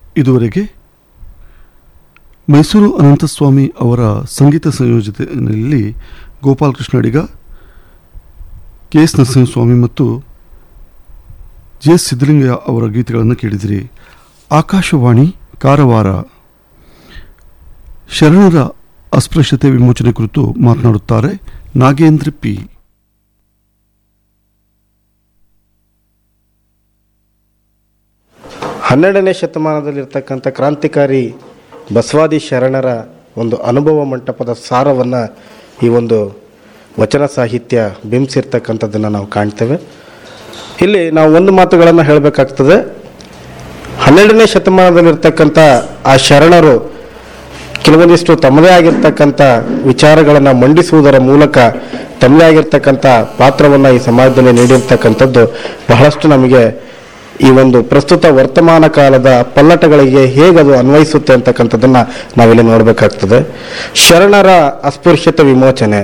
ಇದುವರೆಗೆ ಮೈಸೂರು ಅನಂತಸ್ವಾಮಿ ಅವರ ಸಂಗೀತ ಸಂಯೋಜನೆಯಲ್ಲಿ ಗೋಪಾಲಕೃಷ್ಣ ಅಡಿಗ ಕೆ ಎಸ್ ನರಸಿಂಹಸ್ವಾಮಿ ಮತ್ತು ಜಿ ಎಸ್ ಸಿದ್ದಲಿಂಗಯ್ಯ ಅವರ ಗೀತೆಗಳನ್ನು ಕೇಳಿದಿರಿ ಆಕಾಶವಾಣಿ ಕಾರವಾರ ಶರಣರ ಅಸ್ಪೃಶ್ಯತೆ ವಿಮೋಚನೆ ಕುರಿತು ಮಾತನಾಡುತ್ತಾರೆ ನಾಗೇಂದ್ರ ಪಿ ಹನ್ನೆರಡನೇ ಶತಮಾನದಲ್ಲಿರ್ತಕ್ಕಂಥ ಕ್ರಾಂತಿಕಾರಿ ಬಸವಾದಿ ಶರಣರ ಒಂದು ಅನುಭವ ಮಂಟಪದ ಸಾರವನ್ನು ಈ ಒಂದು ವಚನ ಸಾಹಿತ್ಯ ಬಿಂಬಿಸಿರ್ತಕ್ಕಂಥದ್ದನ್ನು ನಾವು ಕಾಣ್ತೇವೆ ಇಲ್ಲಿ ನಾವು ಒಂದು ಮಾತುಗಳನ್ನು ಹೇಳಬೇಕಾಗ್ತದೆ ಹನ್ನೆರಡನೇ ಶತಮಾನದಲ್ಲಿರ್ತಕ್ಕಂಥ ಆ ಶರಣರು ಕೆಲವೊಂದಿಷ್ಟು ತಮ್ಮದೇ ಆಗಿರ್ತಕ್ಕಂಥ ವಿಚಾರಗಳನ್ನು ಮಂಡಿಸುವುದರ ಮೂಲಕ ತಮ್ಮದೇ ಆಗಿರ್ತಕ್ಕಂಥ ಪಾತ್ರವನ್ನು ಈ ಸಮಾಜದಲ್ಲಿ ನೀಡಿರ್ತಕ್ಕಂಥದ್ದು ಬಹಳಷ್ಟು ನಮಗೆ ಈ ಒಂದು ಪ್ರಸ್ತುತ ವರ್ತಮಾನ ಕಾಲದ ಪಲ್ಲಟಗಳಿಗೆ ಹೇಗದು ಅನ್ವಯಿಸುತ್ತೆ ಅಂತಕ್ಕಂಥದ್ದನ್ನು ನಾವಿಲ್ಲಿ ನೋಡಬೇಕಾಗ್ತದೆ ಶರಣರ ಅಸ್ಪೃಶ್ಯತೆ ವಿಮೋಚನೆ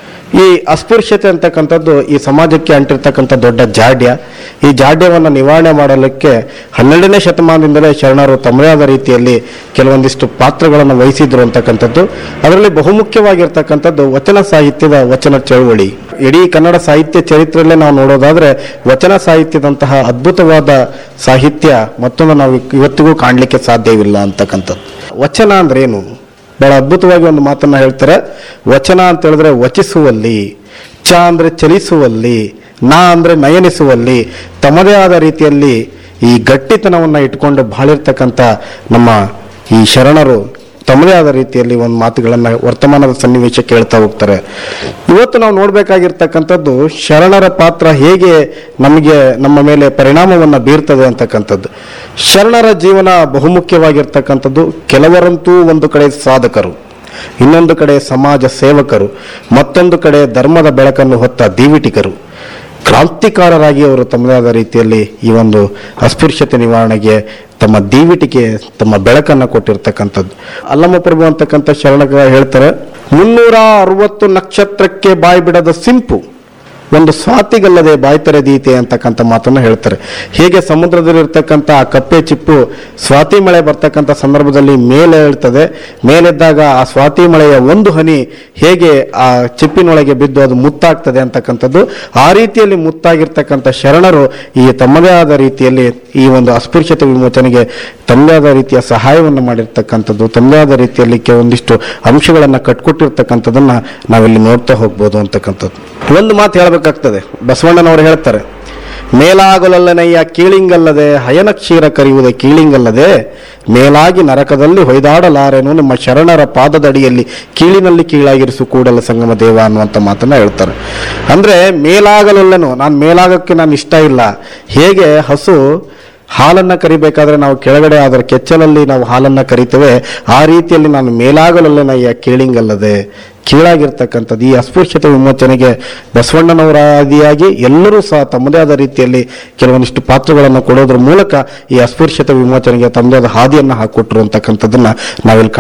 ಈ ಅಸ್ಪೃಶ್ಯತೆ ಅಂತಕ್ಕಂಥದ್ದು ಈ ಸಮಾಜಕ್ಕೆ ಅಂಟಿರ್ತಕ್ಕಂಥ ದೊಡ್ಡ ಜಾಡ್ಯ ಈ ಜಾಡ್ಯವನ್ನು ನಿವಾರಣೆ ಮಾಡಲಿಕ್ಕೆ ಹನ್ನೆರಡನೇ ಶತಮಾನದಿಂದಲೇ ಶರಣರು ತಮ್ಮದೇ ಆದ ರೀತಿಯಲ್ಲಿ ಕೆಲವೊಂದಿಷ್ಟು ಪಾತ್ರಗಳನ್ನು ವಹಿಸಿದ್ರು ಅಂತಕ್ಕಂಥದ್ದು ಅದರಲ್ಲಿ ಬಹುಮುಖ್ಯವಾಗಿರ್ತಕ್ಕಂಥದ್ದು ವಚನ ಸಾಹಿತ್ಯದ ವಚನ ಚಳುವಳಿ ಇಡೀ ಕನ್ನಡ ಸಾಹಿತ್ಯ ಚರಿತ್ರೆಯಲ್ಲೇ ನಾವು ನೋಡೋದಾದ್ರೆ ವಚನ ಸಾಹಿತ್ಯದಂತಹ ಅದ್ಭುತವಾದ ಸಾಹಿತ್ಯ ಮತ್ತೊಂದು ನಾವು ಇವತ್ತಿಗೂ ಕಾಣಲಿಕ್ಕೆ ಸಾಧ್ಯವಿಲ್ಲ ಅಂತಕ್ಕಂಥದ್ದು ವಚನ ಅಂದ್ರೇನು ಬಹಳ ಅದ್ಭುತವಾಗಿ ಒಂದು ಮಾತನ್ನ ಹೇಳ್ತಾರೆ ವಚನ ಅಂತ ಹೇಳಿದ್ರೆ ವಚಿಸುವಲ್ಲಿ ಚ ಅಂದ್ರೆ ಚಲಿಸುವಲ್ಲಿ ನಾ ಅಂದ್ರೆ ನಯನಿಸುವಲ್ಲಿ ತಮ್ಮದೇ ಆದ ರೀತಿಯಲ್ಲಿ ಈ ಗಟ್ಟಿತನವನ್ನ ಇಟ್ಕೊಂಡು ಬಾಳಿರ್ತಕ್ಕಂಥ ನಮ್ಮ ಈ ಶರಣರು ತಮ್ಮದೇ ಆದ ರೀತಿಯಲ್ಲಿ ಒಂದು ಮಾತುಗಳನ್ನ ವರ್ತಮಾನದ ಸನ್ನಿವೇಶಕ್ಕೆ ಹೇಳ್ತಾ ಹೋಗ್ತಾರೆ ಇವತ್ತು ನಾವು ನೋಡ್ಬೇಕಾಗಿರ್ತಕ್ಕಂಥದ್ದು ಶರಣರ ಪಾತ್ರ ಹೇಗೆ ನಮಗೆ ನಮ್ಮ ಮೇಲೆ ಪರಿಣಾಮವನ್ನ ಬೀರ್ತದೆ ಅಂತಕ್ಕಂಥದ್ದು ಶರಣರ ಜೀವನ ಬಹುಮುಖ್ಯವಾಗಿರ್ತಕ್ಕಂಥದ್ದು ಕೆಲವರಂತೂ ಒಂದು ಕಡೆ ಸಾಧಕರು ಇನ್ನೊಂದು ಕಡೆ ಸಮಾಜ ಸೇವಕರು ಮತ್ತೊಂದು ಕಡೆ ಧರ್ಮದ ಬೆಳಕನ್ನು ಹೊತ್ತ ದೀವಿಟಿಕರು ಕ್ರಾಂತಿಕಾರರಾಗಿ ಅವರು ತಮ್ಮದೇ ಆದ ರೀತಿಯಲ್ಲಿ ಈ ಒಂದು ಅಸ್ಪೃಶ್ಯತೆ ನಿವಾರಣೆಗೆ ತಮ್ಮ ದೀವಿಟಿಗೆ ತಮ್ಮ ಬೆಳಕನ್ನು ಕೊಟ್ಟಿರ್ತಕ್ಕಂಥದ್ದು ಅಲ್ಲಮ್ಮ ಪ್ರಭು ಅಂತಕ್ಕಂಥ ಶರಣಗ ಹೇಳ್ತಾರೆ ಮುನ್ನೂರ ಅರವತ್ತು ನಕ್ಷತ್ರಕ್ಕೆ ಬಾಯಿ ಬಿಡದ ಸಿಂಪು ಒಂದು ಸ್ವಾತಿಗಲ್ಲದೆ ಬಾಯಿ ತೆರೆದೀತೆ ಅಂತಕ್ಕಂಥ ಮಾತನ್ನು ಹೇಳ್ತಾರೆ ಹೇಗೆ ಸಮುದ್ರದಲ್ಲಿರ್ತಕ್ಕಂಥ ಆ ಕಪ್ಪೆ ಚಿಪ್ಪು ಸ್ವಾತಿ ಮಳೆ ಬರ್ತಕ್ಕಂಥ ಸಂದರ್ಭದಲ್ಲಿ ಮೇಲೆ ಹೇಳ್ತದೆ ಮೇಲೆದ್ದಾಗ ಆ ಸ್ವಾತಿ ಮಳೆಯ ಒಂದು ಹನಿ ಹೇಗೆ ಆ ಚಿಪ್ಪಿನೊಳಗೆ ಬಿದ್ದು ಅದು ಮುತ್ತಾಗ್ತದೆ ಅಂತಕ್ಕಂಥದ್ದು ಆ ರೀತಿಯಲ್ಲಿ ಮುತ್ತಾಗಿರ್ತಕ್ಕಂಥ ಶರಣರು ಈ ತಮ್ಮದೇ ಆದ ರೀತಿಯಲ್ಲಿ ಈ ಒಂದು ಅಸ್ಪೃಶ್ಯತೆ ವಿಮೋಚನೆಗೆ ತಮ್ಮದೇ ಆದ ರೀತಿಯ ಸಹಾಯವನ್ನು ಮಾಡಿರ್ತಕ್ಕಂಥದ್ದು ತಮ್ಮದೇ ಆದ ರೀತಿಯಲ್ಲಿ ಕೆಲವೊಂದಿಷ್ಟು ಅಂಶಗಳನ್ನು ಕಟ್ಕೊಟ್ಟಿರ್ತಕ್ಕಂಥದ್ದನ್ನ ನಾವಿಲ್ಲಿ ನೋಡ್ತಾ ಹೋಗ್ಬೋದು ಅಂತಕ್ಕಂಥದ್ದು ಒಂದು ಮಾತು ಹೇಳಬೇಕಾಗ್ತದೆ ಬಸವಣ್ಣನವರು ಹೇಳ್ತಾರೆ ಮೇಲಾಗಲಲ್ಲನಯ್ಯ ಕೀಳಿಂಗಲ್ಲದೆ ಹಯನ ಕ್ಷೀರ ಕರೆಯುವುದೇ ಕೀಳಿಂಗಲ್ಲದೆ ಮೇಲಾಗಿ ನರಕದಲ್ಲಿ ಹೊಯ್ದಾಡಲಾರೆನು ನಿಮ್ಮ ಶರಣರ ಪಾದದಡಿಯಲ್ಲಿ ಕೀಳಿನಲ್ಲಿ ಕೀಳಾಗಿರಿಸು ಕೂಡಲ ಸಂಗಮ ದೇವ ಅನ್ನುವಂಥ ಮಾತನ್ನ ಹೇಳ್ತಾರೆ ಅಂದ್ರೆ ಮೇಲಾಗಲಲ್ಲನು ನಾನು ಮೇಲಾಗಕ್ಕೆ ನಾನು ಇಷ್ಟ ಇಲ್ಲ ಹೇಗೆ ಹಸು ಹಾಲನ್ನ ಕರಿಬೇಕಾದ್ರೆ ನಾವು ಕೆಳಗಡೆ ಅದರ ಕೆಚ್ಚಲಲ್ಲಿ ನಾವು ಹಾಲನ್ನ ಕರಿತೇವೆ ಆ ರೀತಿಯಲ್ಲಿ ನಾನು ಮೇಲಾಗಲಲ್ಲನಯ್ಯ ಕೇಳಿಂಗಲ್ಲದೆ ಕೀಳಾಗಿರ್ತಕ್ಕಂಥದ್ದು ಈ ಅಸ್ಪೃಶ್ಯತೆ ವಿಮೋಚನೆಗೆ ಬಸವಣ್ಣನವರ ಆದಿಯಾಗಿ ಎಲ್ಲರೂ ಸಹ ತಮ್ಮದೇ ಆದ ರೀತಿಯಲ್ಲಿ ಕೆಲವೊಂದಿಷ್ಟು ಪಾತ್ರಗಳನ್ನು ಕೊಡೋದ್ರ ಮೂಲಕ ಈ ಅಸ್ಪೃಶ್ಯತೆ ವಿಮೋಚನೆಗೆ ತಮ್ಮದೇ ಆದ ಹಾದಿಯನ್ನು ಹಾಕೊಟ್ರು ಅಂತಕ್ಕಂಥದ್ದನ್ನ ನಾವಿಲ್ಲಿ